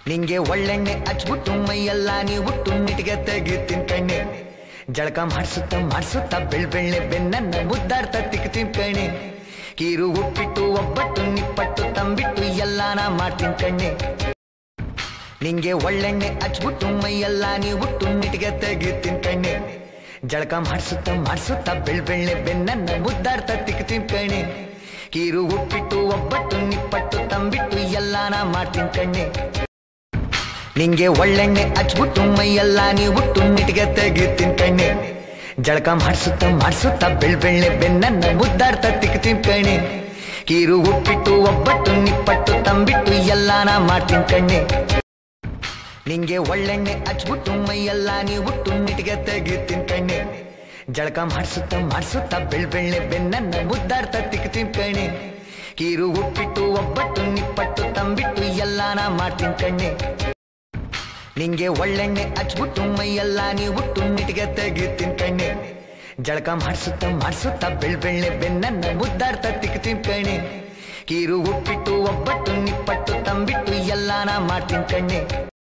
ನಿಂಗೆ ಒಳ್ಳೆಣ್ಣೆ ಹಚ್ಬಿಟ್ಟು ಮೈಯೆಲ್ಲ ನೀವು ನಿಟಿಗೆ ತೆಗಿತೀನಿ ಕಣ್ಣೆ ಜಳಕ ಮಾಡಿಸುತ್ತ ಮಾಡಿಸುತ್ತ ಬೆಳ್ ಬೆಳ್ಳೆ ಬೆನ್ನನ್ನ ಮುದ್ದಾಡ್ತ ತಿಕ್ತೀನಿ ಕಣೆ ಕೀರು ಉಪ್ಪಿಟ್ಟು ಒಬ್ಬಟ್ಟು ನಿಪ್ಪಟ್ಟು ತಂಬಿಟ್ಟು ಎಲ್ಲಾನ ಮಾಡ್ತೀನಿ ಕಣ್ಣೆ ನಿಂಗೆ ಒಳ್ಳೆಣ್ಣೆ ಹಚ್ಬಿಟ್ಟು ಮೈಯೆಲ್ಲ ನೀವು ನಿಟಿಗೆ ತೆಗಿತೀನಿ ಕಣ್ಣೆ ಜಳಕ ಮಾಡಿಸುತ್ತ ಮಾಡಿಸುತ್ತ ಬೆಳ್ ಬೆಳ್ಳೆ ಬೆನ್ನನ್ನ ಮುದ್ದಾಡ್ತ ತಿಕ್ತೀನಿ ಕಣೆ ಕೀರು ಉಪ್ಪಿಟ್ಟು ಒಬ್ಬಟ್ಟು ನಿಪ್ಪಟ್ಟು ತಂಬಿಟ್ಟು ಎಲ್ಲಾನ ಮಾಡ್ತೀನಿ ಕಣ್ಣೆ ನಿಂಗೆ ಒಳ್ಳೆಣ್ಣೆ ಹಚ್ಬಿಟ್ಟು ಮೈಯೆಲ್ಲ ನೀವು ನಿಟಿಗೆ ತೆಗಿತೀನಿ ಕಣ್ಣೆ ಜಳಕ ಮಾಡಿಸುತ್ತ ಮಾಡಿಸುತ್ತ ಬೆಳ್ ಬೆಳ್ಳೆ ಬೆನ್ನನ್ನ ಮುದ್ದಾಡ್ತ ತಿಕ್ತೀನಿ ಕಣೆ ಕೀರು ಉಪ್ಪಿಟ್ಟು ಒಬ್ಬಟ್ಟು ನಿಪ್ಪಟ್ಟು ತಂಬಿಟ್ಟು ಎಲ್ಲಾನ ಮಾಡ್ತೀನಿ ಕಣ್ಣೆ ನಿಂಗೆ ಒಳ್ಳೆಣ್ಣೆ ಹಚ್ಬಿಟ್ಟು ಮೈಯೆಲ್ಲ ನೀವು ನಿಟಿಗೆ ತೆಗಿತೀನಿ ಕಣ್ಣೆ ಜಳಕ ಮಾಡಿಸುತ್ತ ಮಾಡಿಸುತ್ತ ಬೆಳ್ ಬೆಳ್ಳೆ ಬೆನ್ನನ್ನ ಮುದ್ದಾಡ್ತ ತಿಕ್ತೀನಿ ಕಣೆ ಕೀರು ಉಪ್ಪಿಟ್ಟು ಒಬ್ಬಟ್ಟು ನಿಪ್ಪಟ್ಟು ತಂಬಿಟ್ಟು ಎಲ್ಲಾನ ಮಾಡ್ತೀನಿ ಕಣ್ಣೆ ನಿಂಗೆ ಒಳ್ಳೆಣ್ಣೆ ಹಚ್ಬಿಟ್ಟು ಮೈಯೆಲ್ಲ ನೀವು ನಿಟಿಗೆ ತೆಗಿತೀನಿ ಕಣ್ಣೆ ಜಳಕ ಮಾಡಿಸುತ್ತ ಮಾಡಿಸುತ್ತ ಬೆಳ್ ಬೆಳ್ಳೆ ಬೆನ್ನನ್ನ ಮುದ್ದಾಡ್ತ ತಿಕ್ತೀನಿ ಕಣೆ ಕೀರು ಉಪ್ಪಿಟ್ಟು ಒಬ್ಬಟ್ಟು ನಿಪ್ಪಟ್ಟು ತಂಬಿಟ್ಟು ಎಲ್ಲಾನ ಮಾಡ್ತೀನಿ ಕಣ್ಣೆ